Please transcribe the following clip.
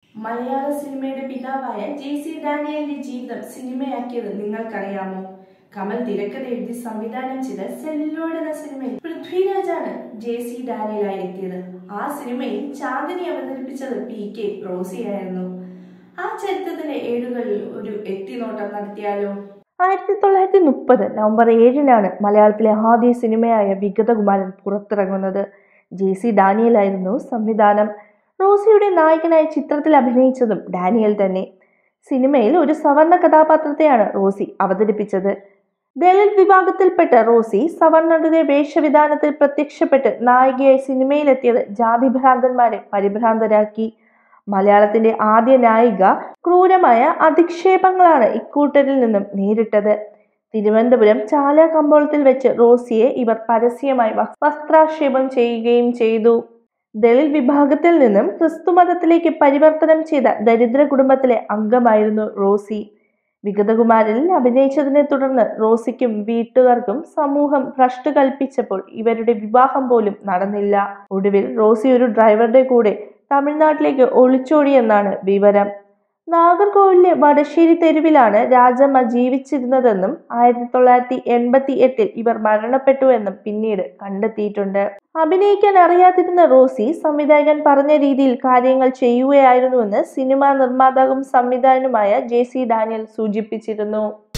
മലയാള സിനിമയുടെ പിതാവായ ജെ സി ഡാനിയലിന്റെ ജീവിതം സിനിമയാക്കിയത് നിങ്ങൾക്കറിയാമോ കമൽ തിരക്കഥ എഴുതി സംവിധാനം ചെയ്ത സെല്ലിലോഡ് എന്ന സിനിമയിൽ പൃഥ്വിരാജാണ് ജെ സി ഡാനിയലായി എത്തിയത് ആ സിനിമയിൽ ചാന്ദിനി അവതരിപ്പിച്ചത് പി കെ റോസിയായിരുന്നു ആ ചരിത്രത്തിന്റെ ഏടുകളിൽ ഒരു എത്തിനോട്ടം നടത്തിയാലോ ആയിരത്തി തൊള്ളായിരത്തി മുപ്പത് നവംബർ ഏഴിനാണ് മലയാളത്തിലെ ആദ്യ സിനിമയായ വിഗതകുമാരൻ പുറത്തിറങ്ങുന്നത് ജെ സി ഡാനിയലായിരുന്നു സംവിധാനം റോസിയുടെ നായകനായി ചിത്രത്തിൽ അഭിനയിച്ചതും ഡാനിയൽ തന്നെ സിനിമയിൽ ഒരു സവർണ കഥാപാത്രത്തെയാണ് റോസി അവതരിപ്പിച്ചത് ദളിത് വിഭാഗത്തിൽപ്പെട്ട റോസി സവർണരുടെ വേഷവിധാനത്തിൽ പ്രത്യക്ഷപ്പെട്ട് നായികയായി സിനിമയിലെത്തിയത് ജാതിഭ്രാന്തന്മാരെ പരിഭ്രാന്തരാക്കി മലയാളത്തിന്റെ ആദ്യ നായിക ക്രൂരമായ അധിക്ഷേപങ്ങളാണ് ഇക്കൂട്ടരിൽ നിന്നും നേരിട്ടത് തിരുവനന്തപുരം ചാല കമ്പോളത്തിൽ വെച്ച് റോസിയെ ഇവർ പരസ്യമായി വസ്- വസ്ത്രാക്ഷേപം ചെയ്യുകയും ചെയ്തു ദളിത് വിഭാഗത്തിൽ നിന്നും ക്രിസ്തുമതത്തിലേക്ക് പരിവർത്തനം ചെയ്ത ദരിദ്ര കുടുംബത്തിലെ അംഗമായിരുന്നു റോസി വിഗതകുമാരിൽ അഭിനയിച്ചതിനെ തുടർന്ന് റോസിക്കും വീട്ടുകാർക്കും സമൂഹം ഭ്രഷ്ട് കൽപ്പിച്ചപ്പോൾ ഇവരുടെ വിവാഹം പോലും നടന്നില്ല ഒടുവിൽ റോസി ഒരു ഡ്രൈവറുടെ കൂടെ തമിഴ്നാട്ടിലേക്ക് ഒളിച്ചോടിയെന്നാണ് വിവരം നാഗർകോവിലിലെ വടശ്ശേരി തെരുവിലാണ് രാജമ്മ ജീവിച്ചിരുന്നതെന്നും ആയിരത്തി തൊള്ളായിരത്തി എൺപത്തി എട്ടിൽ ഇവർ മരണപ്പെട്ടുവെന്നും പിന്നീട് കണ്ടെത്തിയിട്ടുണ്ട് അഭിനയിക്കാൻ അറിയാതിരുന്ന റോസി സംവിധായകൻ പറഞ്ഞ രീതിയിൽ കാര്യങ്ങൾ ചെയ്യുകയായിരുന്നുവെന്ന് സിനിമാ നിർമ്മാതാവും സംവിധായകനുമായ ജെ സി ഡാനിയൽ സൂചിപ്പിച്ചിരുന്നു